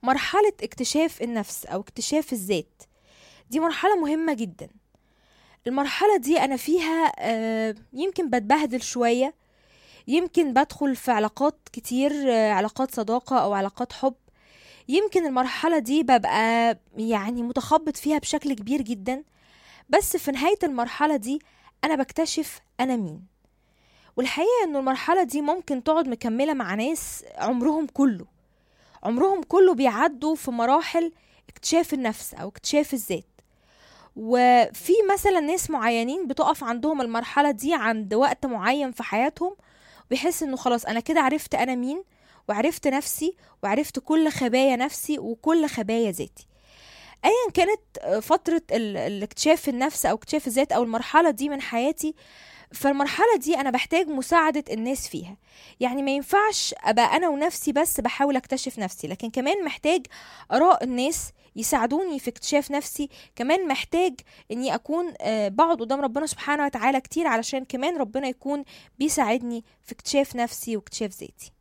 مرحلة اكتشاف النفس أو اكتشاف الذات دي مرحلة مهمة جدا المرحلة دي أنا فيها آه، يمكن بتبهدل شوية يمكن بدخل في علاقات كتير آه، علاقات صداقة أو علاقات حب يمكن المرحلة دي ببقى يعني متخبط فيها بشكل كبير جدا بس في نهاية المرحلة دي أنا بكتشف أنا مين والحقيقة إنه المرحلة دي ممكن تقعد مكملة مع ناس عمرهم كله عمرهم كله بيعدوا في مراحل اكتشاف النفس أو اكتشاف الذات وفي مثلا ناس معينين بتقف عندهم المرحلة دي عند وقت معين في حياتهم بيحس انه خلاص انا كده عرفت انا مين وعرفت نفسي وعرفت كل خبايا نفسي وكل خبايا ذاتي ايا كانت فترة ال- الاكتشاف النفس او اكتشاف الذات او المرحلة دي من حياتي فالمرحلة دي أنا بحتاج مساعدة الناس فيها يعني ما ينفعش أبقى أنا ونفسي بس بحاول أكتشف نفسي لكن كمان محتاج آراء الناس يساعدوني في اكتشاف نفسي كمان محتاج اني اكون آه، بقعد قدام ربنا سبحانه وتعالى كتير علشان كمان ربنا يكون بيساعدني في اكتشاف نفسي واكتشاف ذاتي